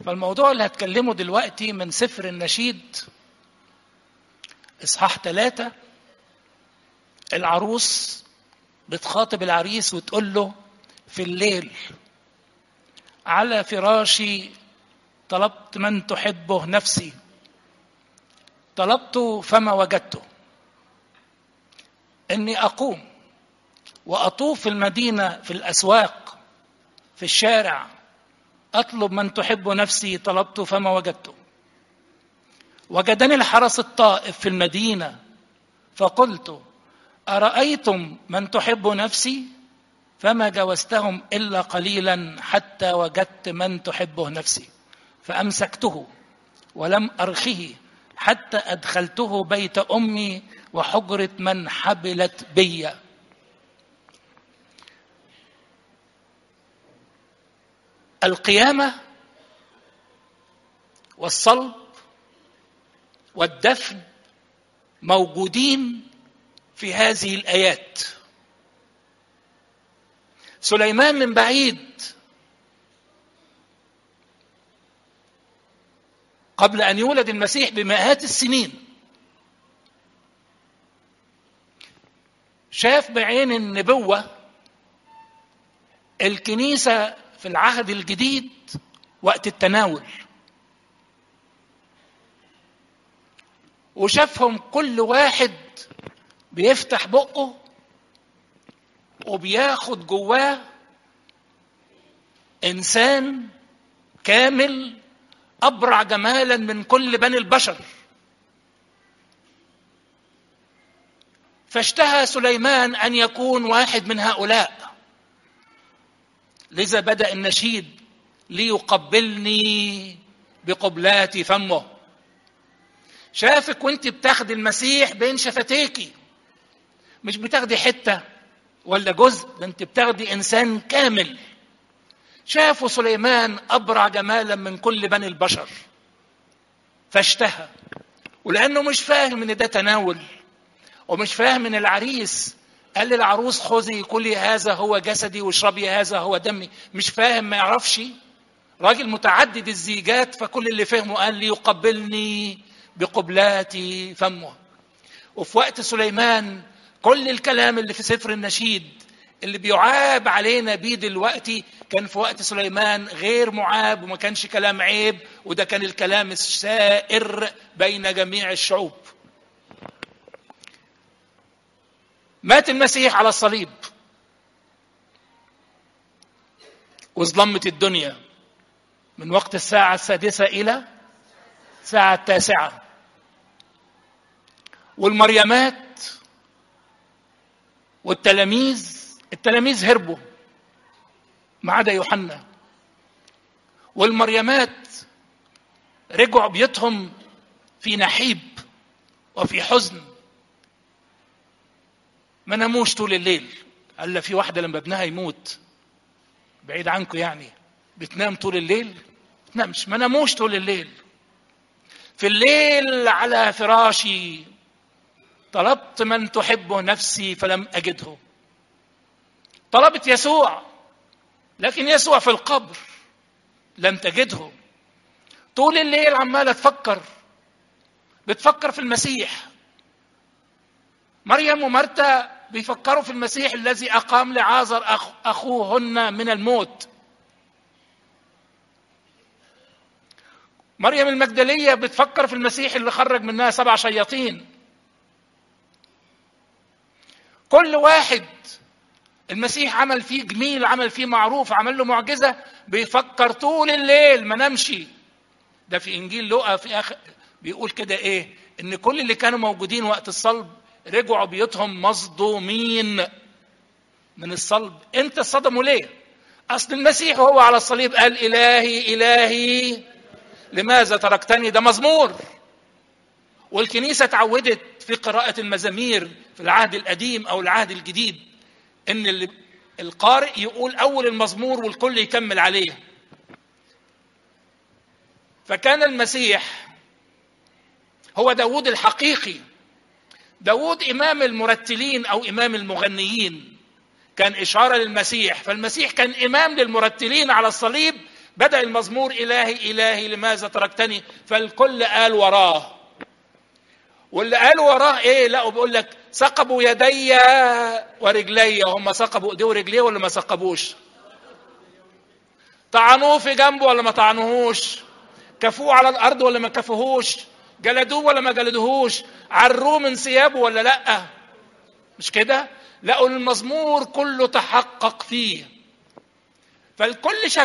فالموضوع اللي هتكلمه دلوقتي من سفر النشيد اصحاح ثلاثة العروس بتخاطب العريس وتقول له في الليل على فراشي طلبت من تحبه نفسي طلبت فما وجدته اني اقوم واطوف في المدينه في الاسواق في الشارع اطلب من تحب نفسي طلبت فما وجدته وجدني الحرس الطائف في المدينه فقلت ارايتم من تحب نفسي فما جاوزتهم الا قليلا حتى وجدت من تحبه نفسي فامسكته ولم ارخه حتى ادخلته بيت امي وحجره من حبلت بي القيامه والصلب والدفن موجودين في هذه الايات سليمان من بعيد قبل ان يولد المسيح بمئات السنين شاف بعين النبوه الكنيسه في العهد الجديد وقت التناول وشافهم كل واحد بيفتح بقه وبياخد جواه انسان كامل ابرع جمالا من كل بني البشر فاشتهى سليمان ان يكون واحد من هؤلاء لذا بدا النشيد ليقبلني بقبلات فمه شافك وانت بتاخدي المسيح بين شفتيكي مش بتاخدي حته ولا جزء ده انت بتاخدي انسان كامل شافوا سليمان ابرع جمالا من كل بني البشر فاشتهى ولانه مش فاهم ان ده تناول ومش فاهم ان العريس قال للعروس خذي كلي هذا هو جسدي واشربي هذا هو دمي مش فاهم ما يعرفش راجل متعدد الزيجات فكل اللي فهمه قال لي يقبلني بقبلات فمه وفي وقت سليمان كل الكلام اللي في سفر النشيد اللي بيعاب علينا بيه دلوقتي كان في وقت سليمان غير معاب وما كانش كلام عيب وده كان الكلام السائر بين جميع الشعوب مات المسيح على الصليب وظلمت الدنيا من وقت الساعة السادسة إلى الساعة التاسعة والمريمات والتلاميذ التلاميذ هربوا ما عدا يوحنا والمريمات رجعوا بيوتهم في نحيب وفي حزن ما ناموش طول الليل الا في واحده لما ابنها يموت بعيد عنكم يعني بتنام طول الليل تنامش ما ناموش طول الليل في الليل على فراشي طلبت من تحبه نفسي فلم اجده طلبت يسوع لكن يسوع في القبر لم تجده طول الليل عماله تفكر بتفكر في المسيح مريم ومرتا بيفكروا في المسيح الذي اقام لعازر أخ اخوهن من الموت مريم المجدليه بتفكر في المسيح اللي خرج منها سبع شياطين كل واحد المسيح عمل فيه جميل عمل فيه معروف عمل له معجزه بيفكر طول الليل ما نمشي ده في انجيل لوقا في اخر بيقول كده ايه ان كل اللي كانوا موجودين وقت الصلب رجعوا بيوتهم مصدومين من الصلب انت صدموا ليه اصل المسيح وهو على الصليب قال الهي الهي لماذا تركتني ده مزمور والكنيسه اتعودت في قراءه المزامير في العهد القديم او العهد الجديد ان القارئ يقول اول المزمور والكل يكمل عليه فكان المسيح هو داود الحقيقي داود إمام المرتلين أو إمام المغنيين كان إشارة للمسيح فالمسيح كان إمام للمرتلين على الصليب بدأ المزمور إلهي إلهي لماذا تركتني فالكل قال وراه واللي قالوا وراه ايه لقوا بيقول لك ثقبوا يدي ورجلي هم ثقبوا ايديه ورجليه ولا ما ثقبوش طعنوه في جنبه ولا ما طعنوهوش كفوه على الارض ولا ما كفوهوش جلدوه ولا ما جلدوهوش عروه من ثيابه ولا لا مش كده لقوا المزمور كله تحقق فيه فالكل شك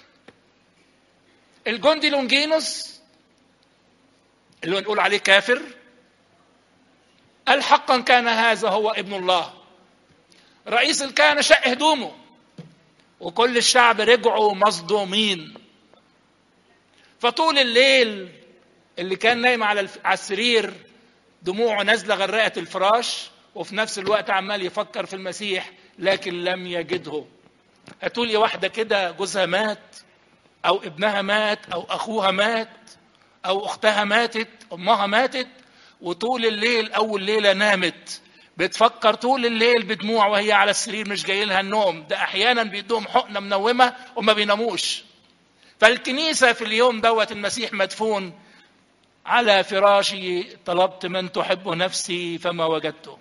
الجندي لونجينوس اللي نقول عليه كافر قال حقا كان هذا هو ابن الله رئيس الكهنه شق هدومه وكل الشعب رجعوا مصدومين فطول الليل اللي كان نايم على على السرير دموعه نازله غرقت الفراش وفي نفس الوقت عمال يفكر في المسيح لكن لم يجده هتقولي واحده كده جوزها مات او ابنها مات او اخوها مات او اختها ماتت امها ماتت وطول الليل اول ليله نامت بتفكر طول الليل بدموع وهي على السرير مش جاي لها النوم ده احيانا بيدوهم حقنه منومه وما بيناموش فالكنيسه في اليوم دوت المسيح مدفون على فراشي طلبت من تحب نفسي فما وجدته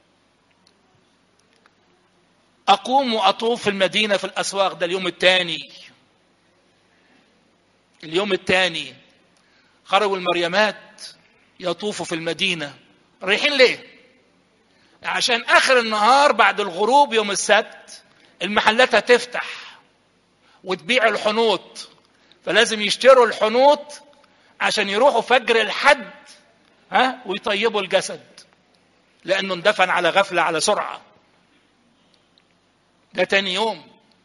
اقوم واطوف في المدينه في الاسواق ده اليوم الثاني اليوم الثاني خرجوا المريمات يطوفوا في المدينه رايحين ليه عشان اخر النهار بعد الغروب يوم السبت المحلات هتفتح وتبيع الحنوط فلازم يشتروا الحنوط عشان يروحوا فجر الحد ها ويطيبوا الجسد لانه اندفن على غفله على سرعه ده تاني يوم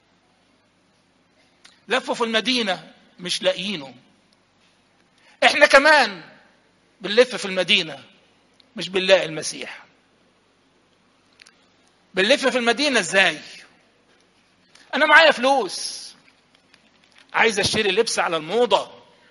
لفوا في المدينه مش لاقيينه احنا كمان بنلف في المدينه مش بنلاقي المسيح بنلف في المدينه ازاي انا معايا فلوس عايز اشتري لبس على الموضه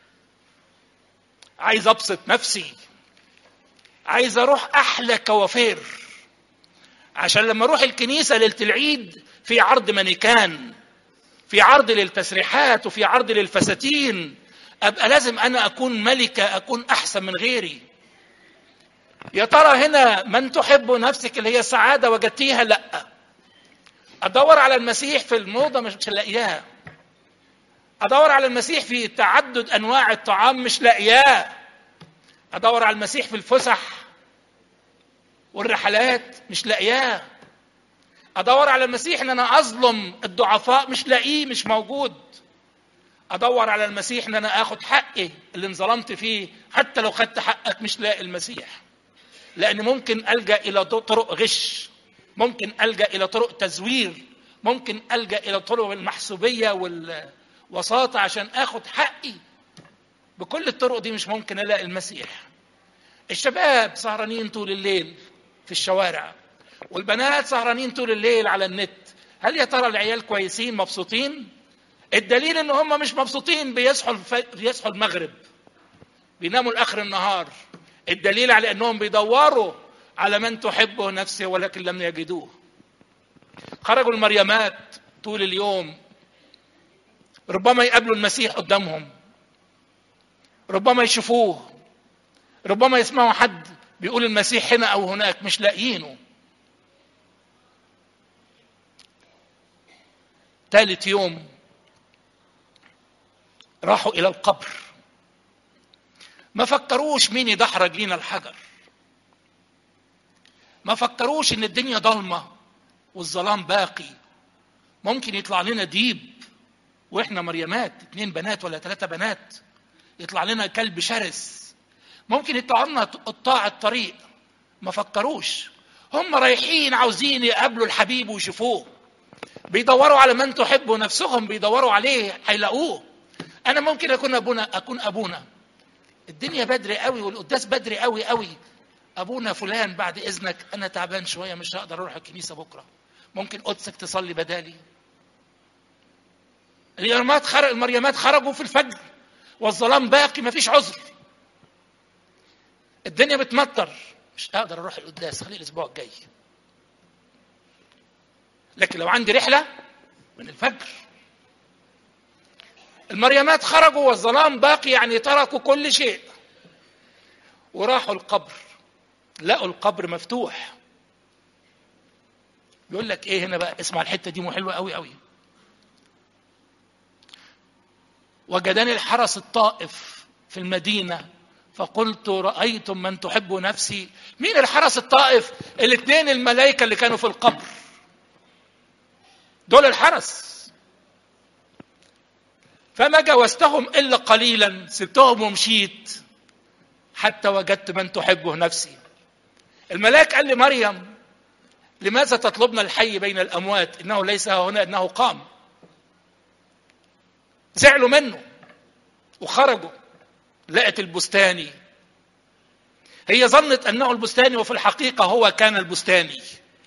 عايز ابسط نفسي عايز اروح احلى كوافير عشان لما اروح الكنيسه ليله العيد في عرض مانيكان في عرض للتسريحات وفي عرض للفساتين ابقى لازم انا اكون ملكه اكون احسن من غيري يا ترى هنا من تحب نفسك اللي هي السعاده وجدتيها لا ادور على المسيح في الموضه مش لاقياه ادور على المسيح في تعدد انواع الطعام مش لاقياه ادور على المسيح في الفسح والرحلات مش لاقياه ادور على المسيح ان انا اظلم الضعفاء مش لاقيه مش موجود ادور على المسيح ان انا اخد حقي اللي انظلمت فيه حتى لو خدت حقك مش لاقي المسيح لان ممكن الجا الى طرق غش ممكن الجا الى طرق تزوير ممكن الجا الى طرق المحسوبيه والوساطه عشان اخد حقي بكل الطرق دي مش ممكن الاقي المسيح الشباب سهرانين طول الليل في الشوارع والبنات سهرانين طول الليل على النت هل يا ترى العيال كويسين مبسوطين الدليل ان هم مش مبسوطين بيصحوا الف... بيصحوا المغرب بيناموا لاخر النهار الدليل على انهم بيدوروا على من تحبه نفسه ولكن لم يجدوه خرجوا المريمات طول اليوم ربما يقابلوا المسيح قدامهم ربما يشوفوه ربما يسمعوا حد بيقول المسيح هنا او هناك مش لاقيينه ثالث يوم راحوا الى القبر ما فكروش مين يدحرج لينا الحجر ما فكروش ان الدنيا ضلمه والظلام باقي ممكن يطلع لنا ديب واحنا مريمات اتنين بنات ولا ثلاثه بنات يطلع لنا كلب شرس ممكن يطلع لنا قطاع الطريق ما فكروش هم رايحين عاوزين يقابلوا الحبيب ويشوفوه بيدوروا على من تحبه نفسهم بيدوروا عليه هيلاقوه انا ممكن اكون ابونا اكون ابونا الدنيا بدري قوي والقداس بدري قوي قوي ابونا فلان بعد اذنك انا تعبان شويه مش هقدر اروح الكنيسه بكره ممكن قدسك تصلي بدالي اليومات خرج المريمات خرجوا في الفجر والظلام باقي مفيش عذر الدنيا بتمطر مش هقدر اروح القداس خليه الاسبوع الجاي لكن لو عندي رحله من الفجر المريمات خرجوا والظلام باقي يعني تركوا كل شيء وراحوا القبر لقوا القبر مفتوح يقول لك ايه هنا بقى اسمع الحته دي حلوه قوي قوي وجدني الحرس الطائف في المدينه فقلت رايتم من تحب نفسي مين الحرس الطائف الاثنين الملائكه اللي كانوا في القبر دول الحرس فما جاوزتهم الا قليلا سبتهم ومشيت حتى وجدت من تحبه نفسي الملاك قال لمريم لماذا تطلبنا الحي بين الاموات انه ليس هنا انه قام زعلوا منه وخرجوا لقت البستاني هي ظنت انه البستاني وفي الحقيقه هو كان البستاني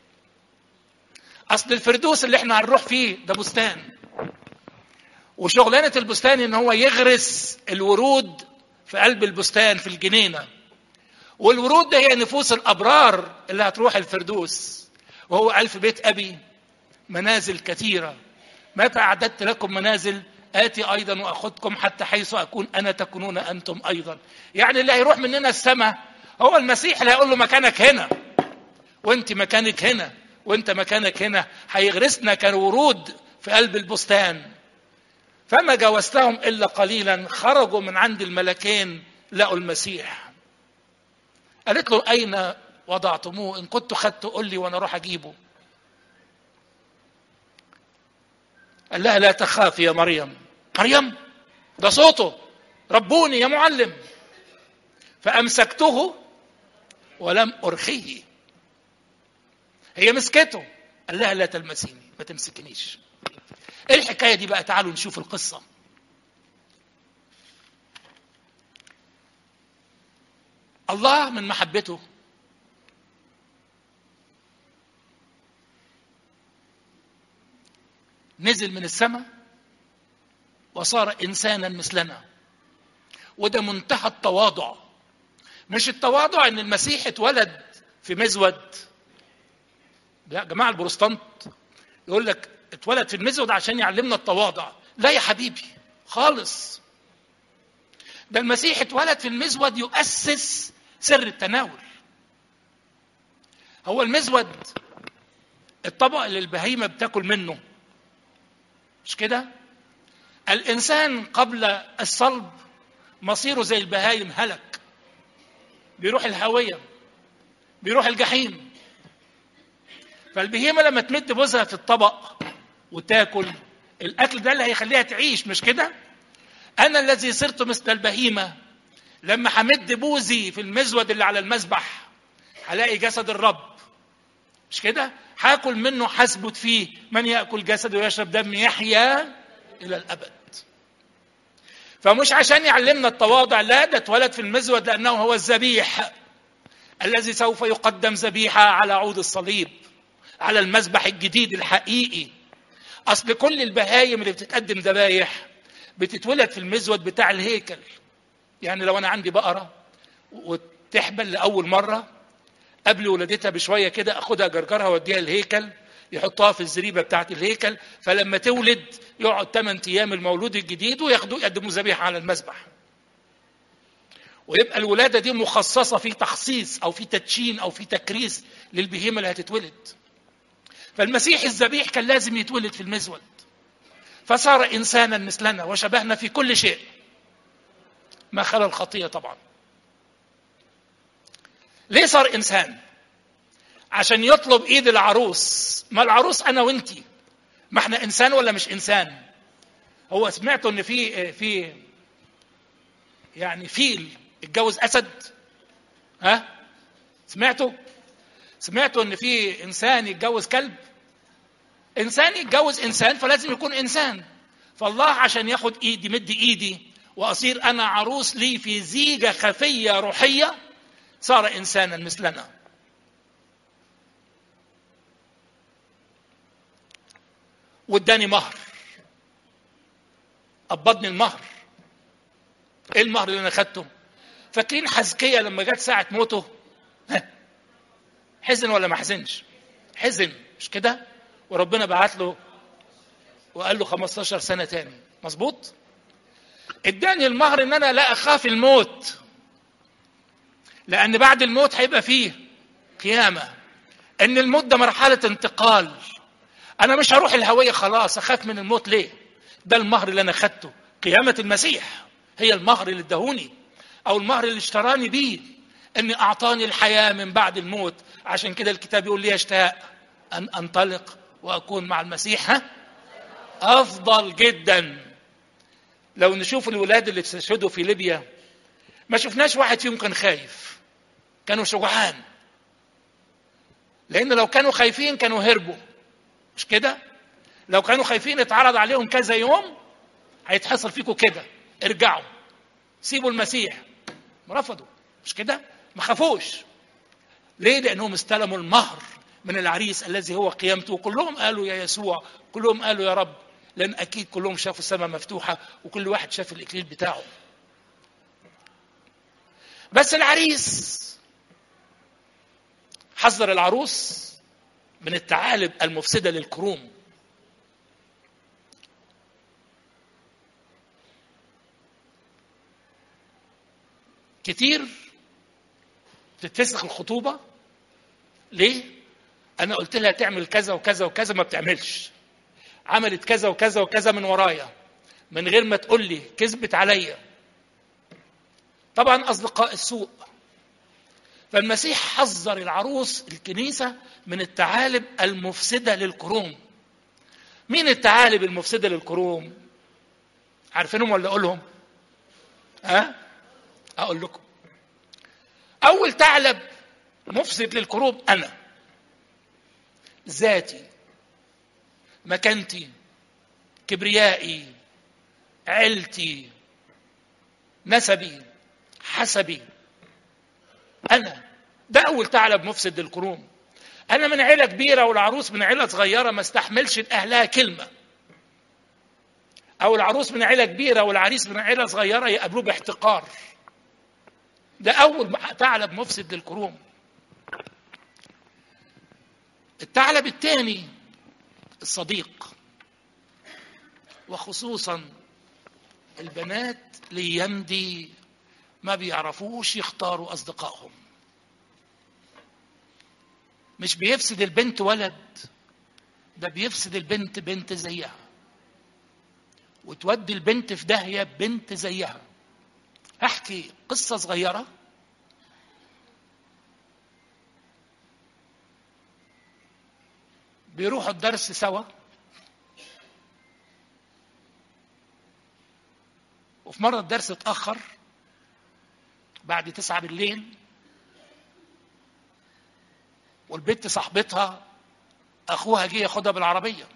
اصل الفردوس اللي احنا هنروح فيه ده بستان وشغلانه البستان ان هو يغرس الورود في قلب البستان في الجنينه والورود ده هي نفوس الابرار اللي هتروح الفردوس وهو قال في بيت ابي منازل كثيره متى اعددت لكم منازل اتي ايضا واخذكم حتى حيث اكون انا تكونون انتم ايضا يعني اللي هيروح مننا السماء هو المسيح اللي هيقول له مكانك هنا وانت مكانك هنا وانت مكانك هنا هيغرسنا كورود في قلب البستان فما جاوزتهم الا قليلا خرجوا من عند الملكين لقوا المسيح قالت له اين وضعتموه ان كنت خدته قل لي وانا اروح اجيبه قال لها لا تخافي يا مريم مريم ده صوته ربوني يا معلم فامسكته ولم ارخيه هي مسكته قال لها لا تلمسيني ما تمسكنيش ايه الحكايه دي بقى تعالوا نشوف القصه الله من محبته نزل من السماء وصار انسانا مثلنا وده منتهى التواضع مش التواضع ان المسيح اتولد في مزود لا جماعه البروتستانت يقول لك اتولد في المزود عشان يعلمنا التواضع لا يا حبيبي خالص ده المسيح اتولد في المزود يؤسس سر التناول هو المزود الطبق اللي البهيمة بتاكل منه مش كده الإنسان قبل الصلب مصيره زي البهايم هلك بيروح الهوية بيروح الجحيم فالبهيمة لما تمد بوزها في الطبق وتاكل الأكل ده اللي هيخليها تعيش مش كده أنا الذي صرت مثل البهيمة لما همد بوزي في المزود اللي على المذبح هلاقي جسد الرب مش كده هاكل منه حسبت فيه من ياكل جسد ويشرب دم يحيا الى الابد فمش عشان يعلمنا التواضع لا ده اتولد في المزود لانه هو الذبيح الذي سوف يقدم ذبيحه على عود الصليب على المذبح الجديد الحقيقي اصل كل البهايم اللي بتتقدم ذبايح بتتولد في المزود بتاع الهيكل يعني لو انا عندي بقره وتحبل لاول مره قبل ولادتها بشويه كده اخدها جرجرها واديها الهيكل يحطها في الزريبه بتاعه الهيكل فلما تولد يقعد 8 ايام المولود الجديد وياخدوه يقدموا ذبيحه على المذبح ويبقى الولاده دي مخصصه في تخصيص او في تدشين او في تكريس للبهيمه اللي هتتولد فالمسيح الذبيح كان لازم يتولد في المزود فصار انسانا مثلنا وشبهنا في كل شيء ما خلا الخطيه طبعا ليه صار انسان عشان يطلب ايد العروس ما العروس انا وانتي ما احنا انسان ولا مش انسان هو سمعتوا ان في في يعني فيل اتجوز اسد ها سمعتوا سمعتوا ان في انسان يتجوز كلب انسان يتجوز انسان فلازم يكون انسان فالله عشان ياخد ايدي مد ايدي واصير انا عروس لي في زيجه خفيه روحيه صار انسانا مثلنا واداني مهر قبضني المهر ايه المهر اللي انا خدته فاكرين حزكية لما جت ساعة موته حزن ولا ما حزنش حزن مش كده وربنا بعت له وقال له 15 سنة تاني مظبوط اداني المهر ان انا لا اخاف الموت لان بعد الموت هيبقى فيه قيامه ان الموت ده مرحله انتقال انا مش هروح الهويه خلاص اخاف من الموت ليه ده المهر اللي انا خدته قيامه المسيح هي المهر اللي ادهوني او المهر اللي اشتراني بيه اني اعطاني الحياه من بعد الموت عشان كده الكتاب يقول لي اشتاق ان انطلق واكون مع المسيح ها افضل جدا لو نشوف الولاد اللي استشهدوا في ليبيا ما شفناش واحد فيهم كان خايف كانوا شجعان لان لو كانوا خايفين كانوا هربوا مش كده لو كانوا خايفين اتعرض عليهم كذا يوم هيتحصل فيكم كده ارجعوا سيبوا المسيح رفضوا مش كده ما خافوش ليه لانهم استلموا المهر من العريس الذي هو قيامته كلهم قالوا يا يسوع كلهم قالوا يا رب لان اكيد كلهم شافوا السماء مفتوحه وكل واحد شاف الاكليل بتاعه بس العريس حذر العروس من الثعالب المفسده للكروم كتير تتفسخ الخطوبه ليه انا قلت لها تعمل كذا وكذا وكذا ما بتعملش عملت كذا وكذا وكذا من ورايا من غير ما تقول لي كذبت عليا طبعا اصدقاء السوء فالمسيح حذر العروس الكنيسه من الثعالب المفسده للكروم مين الثعالب المفسده للكروم عارفينهم ولا اقولهم ها أه؟ اقول لكم اول ثعلب مفسد للكروب انا ذاتي مكانتي كبريائي عيلتي نسبي حسبي انا ده اول ثعلب مفسد للكروم انا من عيله كبيره والعروس من عيله صغيره ما استحملش لاهلها كلمه او العروس من عيله كبيره والعريس من عيله صغيره يقابلوه باحتقار ده اول ثعلب مفسد للكروم الثعلب الثاني الصديق وخصوصا البنات ليمدي ما بيعرفوش يختاروا اصدقائهم مش بيفسد البنت ولد ده بيفسد البنت بنت زيها وتودي البنت في داهيه بنت زيها احكي قصه صغيره بيروحوا الدرس سوا وفي مرة الدرس اتأخر بعد تسعة بالليل والبنت صاحبتها أخوها جه ياخدها بالعربية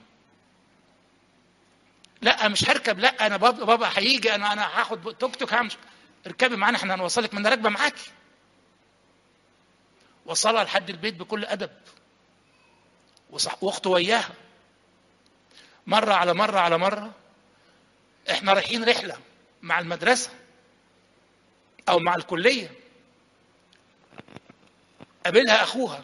لا مش هركب لا أنا بابا بابا هيجي أنا أنا هاخد توك توك همشي اركبي معانا احنا هنوصلك من راكبة معاكي وصلها لحد البيت بكل أدب واخته وياها مرة على مرة على مرة احنا رايحين رحلة مع المدرسة أو مع الكلية قابلها أخوها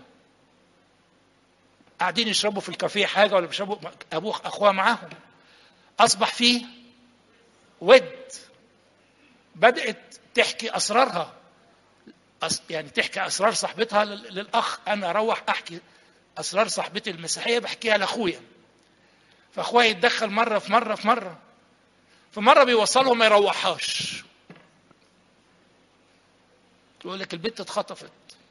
قاعدين يشربوا في الكافيه حاجة ولا بيشربوا أبوه أخوها معاهم أصبح فيه ود بدأت تحكي أسرارها يعني تحكي أسرار صاحبتها للأخ أنا أروح أحكي اسرار صاحبتي المسيحيه بحكيها لاخويا فاخويا يتدخل مره في مره في مره في مره بيوصلهم ما يروحهاش يقول لك البنت اتخطفت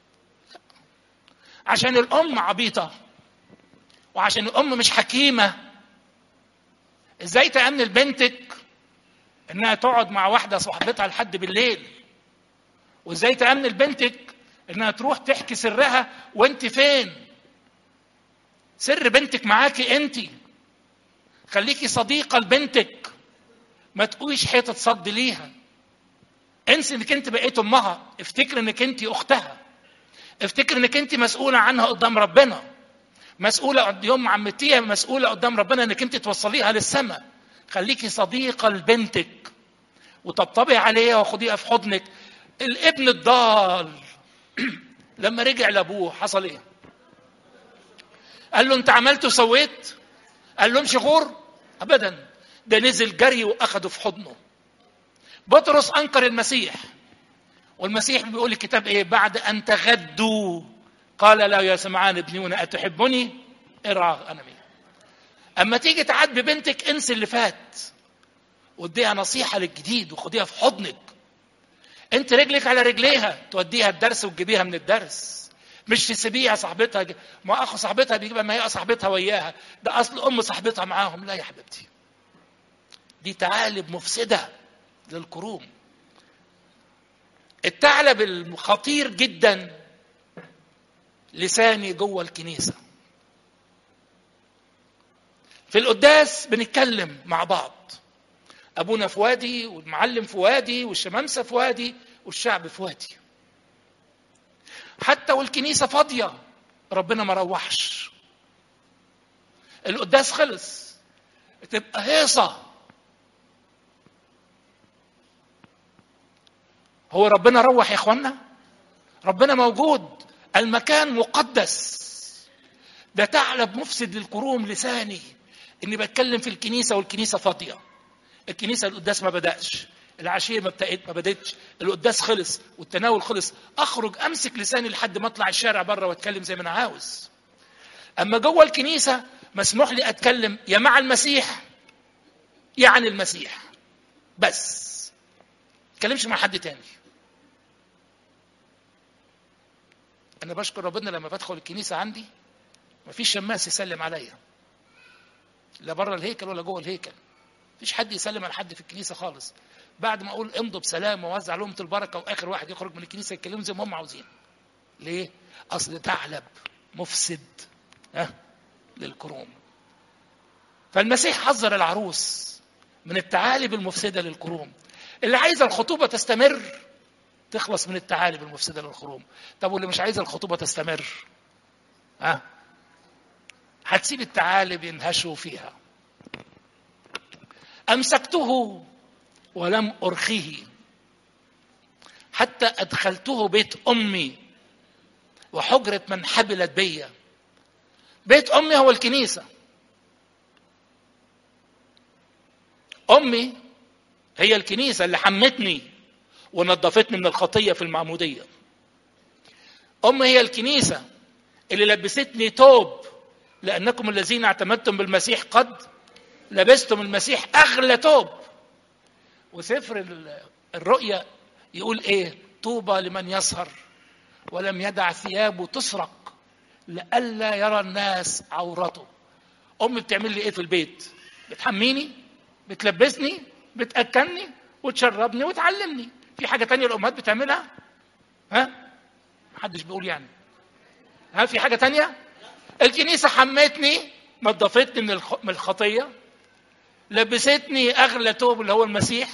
عشان الام عبيطه وعشان الام مش حكيمه ازاي تامن لبنتك انها تقعد مع واحده صاحبتها لحد بالليل وازاي تامن لبنتك انها تروح تحكي سرها وانت فين سر بنتك معاكي انت خليكي صديقة لبنتك ما تقوليش حيطة تصد ليها انسي انك انت بقيت امها افتكر انك انت اختها افتكر انك انت مسؤولة عنها قدام ربنا مسؤولة يوم عمتيها مسؤولة قدام ربنا انك انت توصليها للسماء خليكي صديقة لبنتك وطبطبي عليها وخديها في حضنك الابن الضال لما رجع لابوه حصل ايه قال له انت عملت وسويت قال له امشي غور ابدا ده نزل جري واخده في حضنه بطرس انكر المسيح والمسيح بيقول الكتاب ايه بعد ان تغدوا قال له يا سمعان ابني اتحبني ارعى غنمي اما تيجي تعاتبي بنتك انسي اللي فات واديها نصيحه للجديد وخديها في حضنك انت رجلك على رجليها توديها الدرس وتجيبيها من الدرس مش تسيبيها صاحبتها ما اخو صاحبتها بيجيبها ما هي صاحبتها وياها ده اصل ام صاحبتها معاهم لا يا حبيبتي دي ثعالب مفسده للكروم الثعلب الخطير جدا لساني جوه الكنيسه في القداس بنتكلم مع بعض ابونا في وادي والمعلم في وادي والشمامسه في وادي والشعب في وادي حتى والكنيسه فاضيه ربنا ما روحش القداس خلص تبقى هيصه هو ربنا روح يا اخوانا ربنا موجود المكان مقدس ده ثعلب مفسد للكروم لساني اني بتكلم في الكنيسه والكنيسه فاضيه الكنيسه القداس ما بداش العشيه ما بتاعت ما بدتش القداس خلص والتناول خلص اخرج امسك لساني لحد ما اطلع الشارع بره واتكلم زي ما انا عاوز اما جوه الكنيسه مسموح لي اتكلم يا مع المسيح يا عن المسيح بس ما اتكلمش مع حد تاني انا بشكر ربنا لما بدخل الكنيسه عندي مفيش شماس يسلم عليا لا بره الهيكل ولا جوه الهيكل مفيش حد يسلم على حد في الكنيسه خالص بعد ما اقول امضوا بسلام واوزع لهم البركه واخر واحد يخرج من الكنيسه يتكلموا زي ما هم عاوزين ليه اصل ثعلب مفسد ها للكروم فالمسيح حذر العروس من الثعالب المفسده للكروم اللي عايزه الخطوبه تستمر تخلص من الثعالب المفسده للخروم طب واللي مش عايزه الخطوبه تستمر ها هتسيب الثعالب ينهشوا فيها امسكته ولم ارخيه حتى ادخلته بيت امي وحجره من حبلت بيا بيت امي هو الكنيسه امي هي الكنيسه اللي حمتني ونظفتني من الخطيه في المعموديه امي هي الكنيسه اللي لبستني توب لانكم الذين اعتمدتم بالمسيح قد لبستم المسيح اغلى توب وسفر الرؤيا يقول ايه طوبى لمن يسهر ولم يدع ثيابه تسرق لئلا يرى الناس عورته امي بتعمل لي ايه في البيت بتحميني بتلبسني بتاكلني وتشربني وتعلمني في حاجه تانية الامهات بتعملها ها محدش بيقول يعني ها في حاجه تانية الكنيسه حمتني نظفتني من من الخطيه لبستني اغلى توب اللي هو المسيح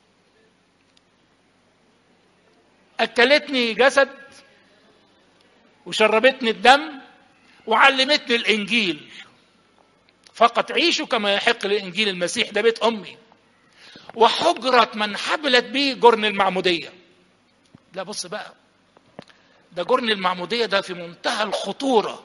اكلتني جسد وشربتني الدم وعلمتني الانجيل فقط عيشوا كما يحق لانجيل المسيح ده بيت امي وحجرة من حبلت به جرن المعمودية لا بص بقى ده جرن المعمودية ده في منتهى الخطورة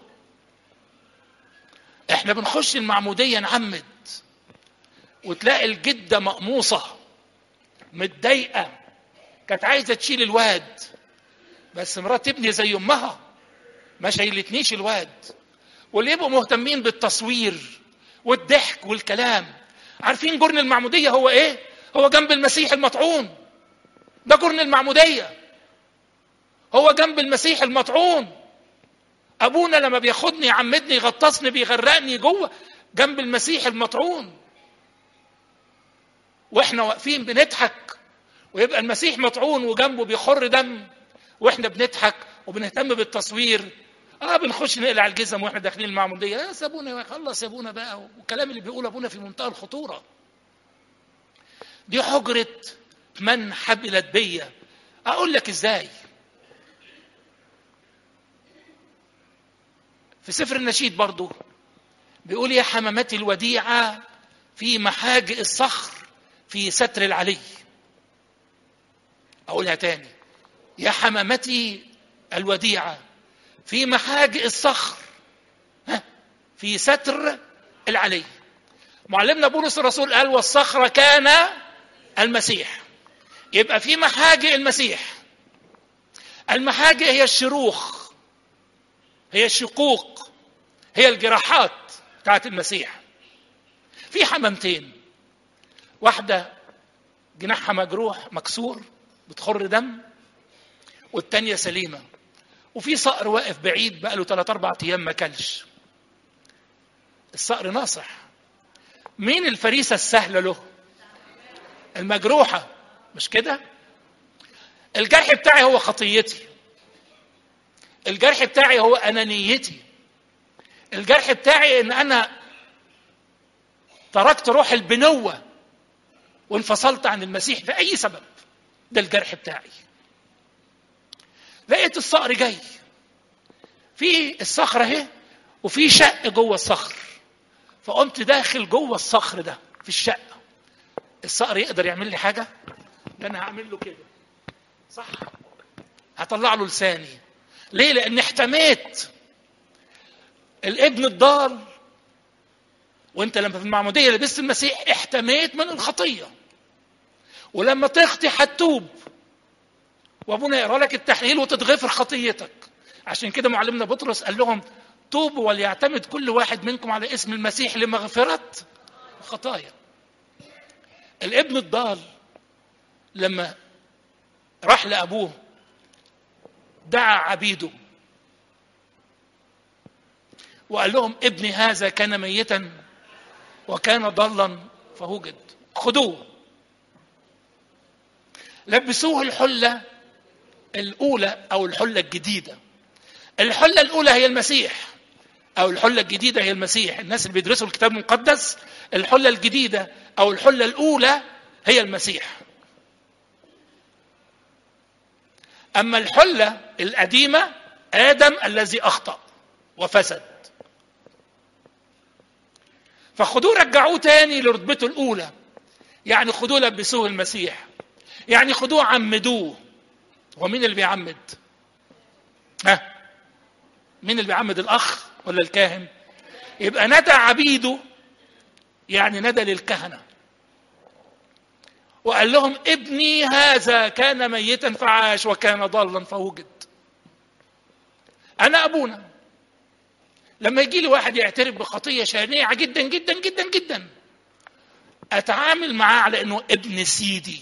احنا بنخش المعمودية نعمد وتلاقي الجدة مقموصة متضايقة كانت عايزة تشيل الواد بس مرات ابني زي امها ما شايلتنيش الواد واللي يبقوا مهتمين بالتصوير والضحك والكلام عارفين جرن المعمودية هو ايه هو جنب المسيح المطعون ده جرن المعمودية هو جنب المسيح المطعون ابونا لما بياخدني يعمدني يغطسني بيغرقني جوه جنب المسيح المطعون واحنا واقفين بنضحك ويبقى المسيح مطعون وجنبه بيخر دم واحنا بنضحك وبنهتم بالتصوير اه بنخش نقلع الجزم واحنا داخلين المعموديه يا سابونا خلص يا ابونا بقى والكلام اللي بيقوله ابونا في منتهى الخطوره دي حجره من حبلت بيا اقول لك ازاي في سفر النشيد برضو بيقول يا حمامتي الوديعة في محاجئ الصخر في ستر العلي أقولها تاني يا حمامتي الوديعة في محاجئ الصخر في ستر العلي معلمنا بولس الرسول قال والصخرة كان المسيح يبقى في محاجئ المسيح المحاجئ هي الشروخ هي الشقوق هي الجراحات بتاعت المسيح في حمامتين واحدة جناحها مجروح مكسور بتخر دم والتانية سليمة وفي صقر واقف بعيد بقاله ثلاث أربع أيام ما كلش الصقر ناصح مين الفريسة السهلة له المجروحة مش كده الجرح بتاعي هو خطيتي الجرح بتاعي هو أنانيتي الجرح بتاعي ان انا تركت روح البنوة وانفصلت عن المسيح في اي سبب ده الجرح بتاعي لقيت الصقر جاي في الصخرة اهي وفي شق جوه الصخر فقمت داخل جوه الصخر ده في الشقة الصقر يقدر يعمل لي حاجة ده انا هعمل له كده صح هطلع له لساني ليه لان احتميت الابن الضال وانت لما في المعموديه لبست المسيح احتميت من الخطيه ولما تخطي هتتوب وابونا يقرا لك التحليل وتتغفر خطيتك عشان كده معلمنا بطرس قال لهم توبوا وليعتمد كل واحد منكم على اسم المسيح لمغفره الخطايا الابن الضال لما راح لابوه دعا عبيده وقال لهم ابني هذا كان ميتا وكان ضلا فوجد خذوه لبسوه الحله الاولى او الحله الجديده الحله الاولى هي المسيح او الحله الجديده هي المسيح الناس اللي بيدرسوا الكتاب المقدس الحله الجديده او الحله الاولى هي المسيح اما الحله القديمه ادم الذي اخطا وفسد فخدوه رجعوه تاني لرتبته الاولى يعني خدوه لبسوه المسيح يعني خدوه عمدوه هو مين اللي بيعمد ها مين اللي بيعمد الاخ ولا الكاهن يبقى ندى عبيده يعني ندى للكهنه وقال لهم ابني هذا كان ميتا فعاش وكان ضالا فوجد انا ابونا لما يجي لي واحد يعترف بخطيه شنيعه جدا جدا جدا جدا اتعامل معاه على انه ابن سيدي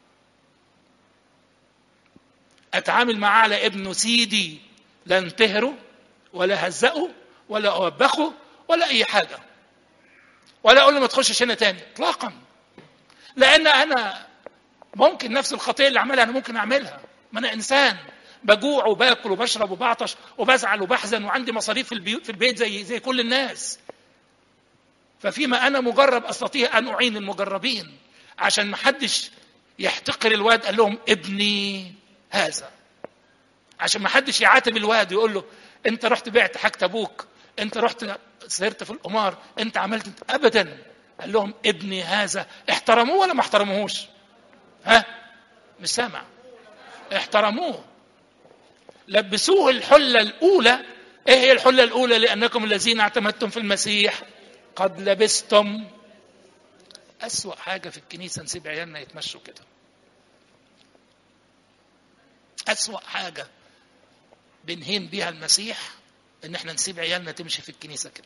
اتعامل معاه على ابن سيدي لا انتهره ولا هزقه ولا اوبخه ولا اي حاجه ولا اقول له ما تخشش هنا تاني اطلاقا لان انا ممكن نفس الخطيه اللي عملها انا ممكن اعملها ما انا انسان بجوع وباكل وبشرب وبعطش وبزعل وبحزن وعندي مصاريف في البيوت في البيت زي زي كل الناس ففيما انا مجرب استطيع ان اعين المجربين عشان ما حدش يحتقر الواد قال لهم ابني هذا عشان ما حدش يعاتب الواد ويقول له انت رحت بعت حاجه ابوك انت رحت سهرت في القمار انت عملت انت ابدا قال لهم ابني هذا احترموه ولا ما احترموهوش ها مش سامع احترموه لبسوه الحله الاولى ايه هي الحله الاولى لانكم الذين اعتمدتم في المسيح قد لبستم اسوا حاجه في الكنيسه نسيب عيالنا يتمشوا كده اسوا حاجه بنهين بيها المسيح ان احنا نسيب عيالنا تمشي في الكنيسه كده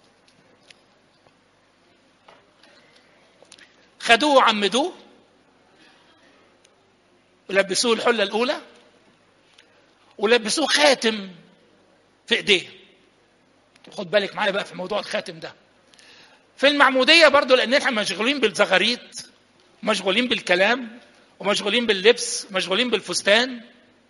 خدوه وعمدوه ولبسوه الحله الاولى ولبسوه خاتم في ايديه خد بالك معايا بقى في موضوع الخاتم ده في المعموديه برضو لان احنا مشغولين بالزغاريت مشغولين بالكلام ومشغولين باللبس ومشغولين بالفستان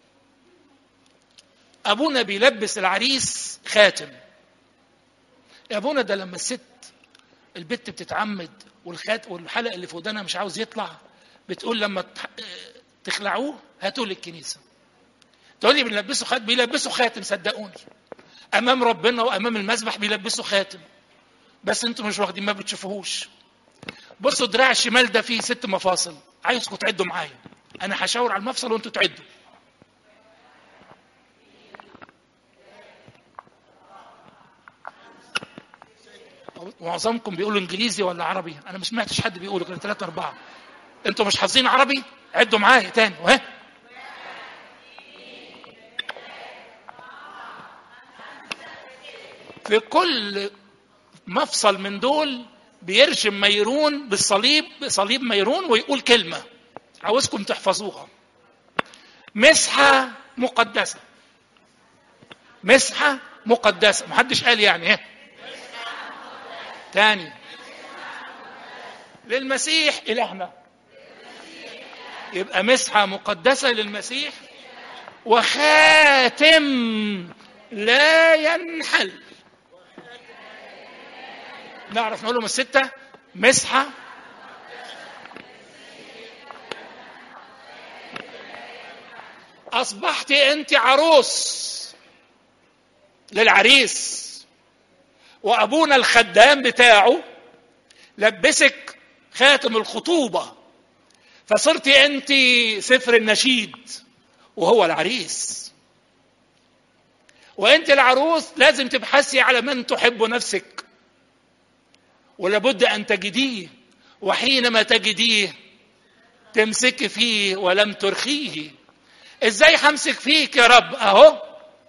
ابونا بيلبس العريس خاتم يا ابونا ده لما الست البت بتتعمد والخات والحلق اللي في ودانها مش عاوز يطلع بتقول لما تخلعوه هاتوه للكنيسه تقول لي بنلبسه خاتم بيلبسوا خاتم صدقوني امام ربنا وامام المذبح بيلبسوا خاتم بس انتوا مش واخدين ما بتشوفوهوش بصوا الدراع الشمال ده فيه ست مفاصل عايزكم تعدوا معايا انا هشاور على المفصل وانتوا تعدوا معظمكم بيقولوا انجليزي ولا عربي انا ما سمعتش حد بيقول غير ثلاثة أربعة انتوا مش حافظين عربي عدوا معايا تاني وها في كل مفصل من دول بيرشم ميرون بالصليب بصليب ميرون ويقول كلمه عاوزكم تحفظوها مسحه مقدسه مسحه مقدسه محدش قال يعني ايه تاني للمسيح الهنا يبقى مسحه مقدسه للمسيح وخاتم لا ينحل نعرف نقولهم الستة مسحة أصبحت أنت عروس للعريس وأبونا الخدام بتاعه لبسك خاتم الخطوبة فصرت أنت سفر النشيد وهو العريس وأنت العروس لازم تبحثي على من تحب نفسك ولابد ان تجديه وحينما تجديه تمسك فيه ولم ترخيه ازاي همسك فيك يا رب اهو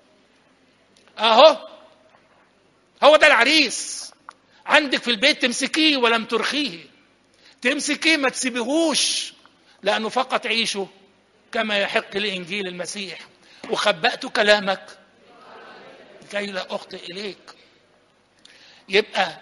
اهو هو ده العريس عندك في البيت تمسكيه ولم ترخيه تمسكيه ما تسيبيهوش لانه فقط عيشه كما يحق لانجيل المسيح وخبأت كلامك كي لا اخطئ اليك يبقى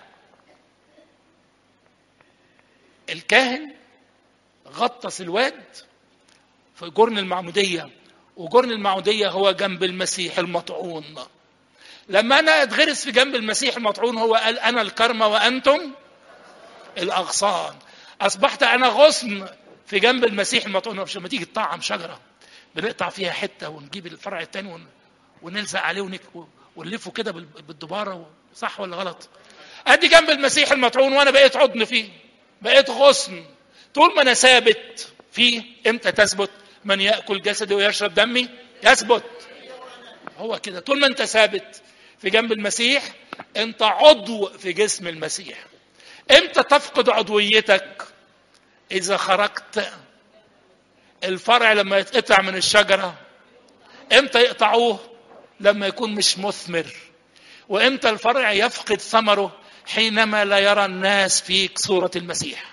الكاهن غطس الواد في جرن المعمودية وجرن المعمودية هو جنب المسيح المطعون لما أنا أتغرس في جنب المسيح المطعون هو قال أنا الكرمة وأنتم الأغصان أصبحت أنا غصن في جنب المسيح المطعون مش لما تيجي تطعم شجرة بنقطع فيها حتة ونجيب الفرع التاني ون... ونلزق عليه ونك... ونلفه كده بالدبارة صح ولا غلط؟ أدي جنب المسيح المطعون وأنا بقيت عضن فيه بقيت غصن طول ما انا ثابت فيه امتى تثبت من ياكل جسدي ويشرب دمي يثبت هو كده طول ما انت ثابت في جنب المسيح انت عضو في جسم المسيح امتى تفقد عضويتك اذا خرجت الفرع لما يتقطع من الشجره امتى يقطعوه لما يكون مش مثمر وامتى الفرع يفقد ثمره حينما لا يرى الناس فيك صورة المسيح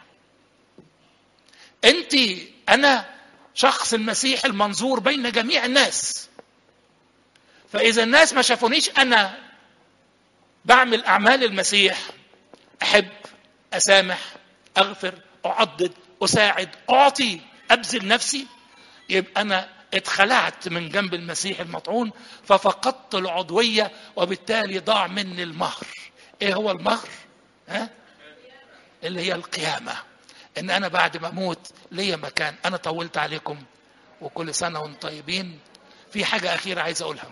انت انا شخص المسيح المنظور بين جميع الناس فاذا الناس ما شافونيش انا بعمل اعمال المسيح احب اسامح اغفر اعضد اساعد اعطي ابذل نفسي يبقى انا اتخلعت من جنب المسيح المطعون ففقدت العضويه وبالتالي ضاع مني المهر ايه هو المهر ها اللي هي القيامه ان انا بعد ما اموت ليا مكان انا طولت عليكم وكل سنه وانتم طيبين في حاجه اخيره عايز اقولها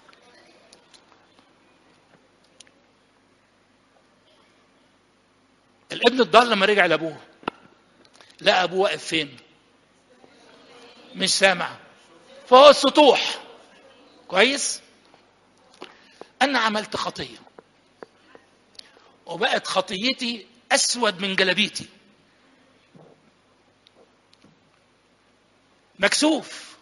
الابن الضال لما رجع لابوه لقى ابوه واقف فين مش سامع فهو السطوح كويس انا عملت خطيه وبقت خطيتي اسود من جلابيتي مكسوف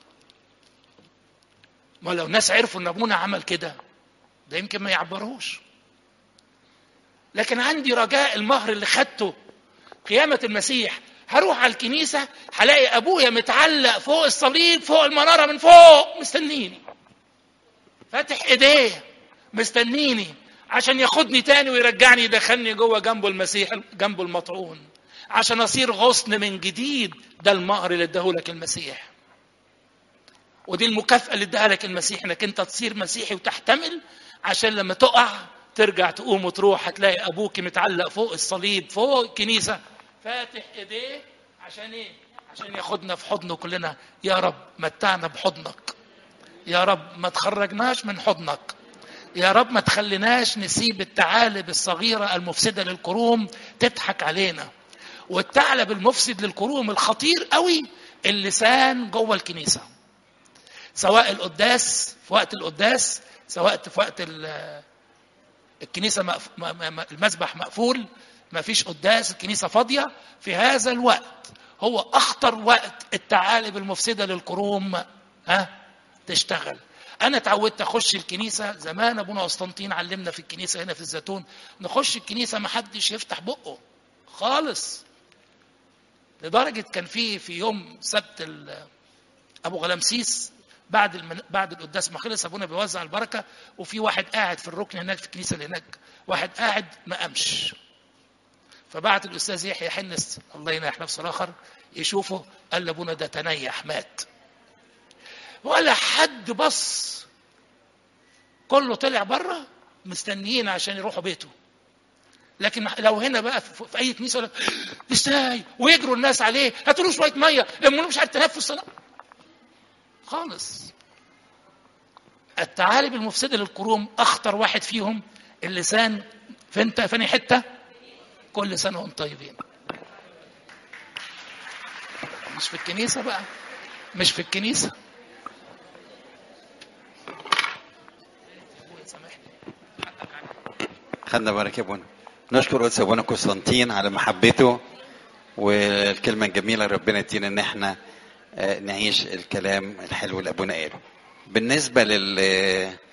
ما لو ناس عرفوا ان ابونا عمل كده ده يمكن ما يعبروش لكن عندي رجاء المهر اللي خدته قيامة المسيح هروح على الكنيسة هلاقي أبويا متعلق فوق الصليب فوق المنارة من فوق مستنيني فاتح إيديه مستنيني عشان ياخدني تاني ويرجعني يدخلني جوه جنبه المسيح جنبه المطعون عشان أصير غصن من جديد ده المهر اللي اداهولك المسيح ودي المكافأة اللي اداها لك المسيح انك انت تصير مسيحي وتحتمل عشان لما تقع ترجع تقوم وتروح هتلاقي ابوك متعلق فوق الصليب فوق الكنيسه فاتح ايديه عشان ايه؟ عشان ياخدنا في حضنه كلنا يا رب متعنا بحضنك يا رب ما تخرجناش من حضنك يا رب ما تخليناش نسيب الثعالب الصغيرة المفسدة للكروم تضحك علينا والثعلب المفسد للكروم الخطير قوي اللسان جوه الكنيسة سواء القداس في وقت القداس سواء في وقت الكنيسة مقف... المسبح مقفول ما فيش قداس الكنيسة فاضية في هذا الوقت هو اخطر وقت الثعالب المفسده للكروم ها تشتغل انا اتعودت اخش الكنيسه زمان ابونا قسطنطين علمنا في الكنيسه هنا في الزيتون نخش الكنيسه ما حدش يفتح بقه خالص لدرجه كان في في يوم سبت ال- ابو غلامسيس بعد المن... بعد القداس ما خلص ابونا بيوزع البركه وفي واحد قاعد في الركن هناك في الكنيسه اللي هناك واحد قاعد ما قامش فبعت الاستاذ يحيى حنس الله ينيح نفسه الاخر يشوفه قال لابونا ده تنيح مات ولا حد بص كله طلع بره مستنيين عشان يروحوا بيته لكن لو هنا بقى في في اي كنيسه ولا ازاي ويجروا الناس عليه هاتوا له شويه ميه لما مش عارف تنفس لا. خالص الثعالب المفسده للكروم اخطر واحد فيهم اللسان فانت فاني حته كل سنه وانتم طيبين مش في الكنيسه بقى مش في الكنيسه خدنا بركة يا ابونا نشكر قدس ابونا قسطنطين على محبته والكلمة الجميلة ربنا يدينا ان احنا آه، نعيش الكلام الحلو اللي ابونا قاله بالنسبة لل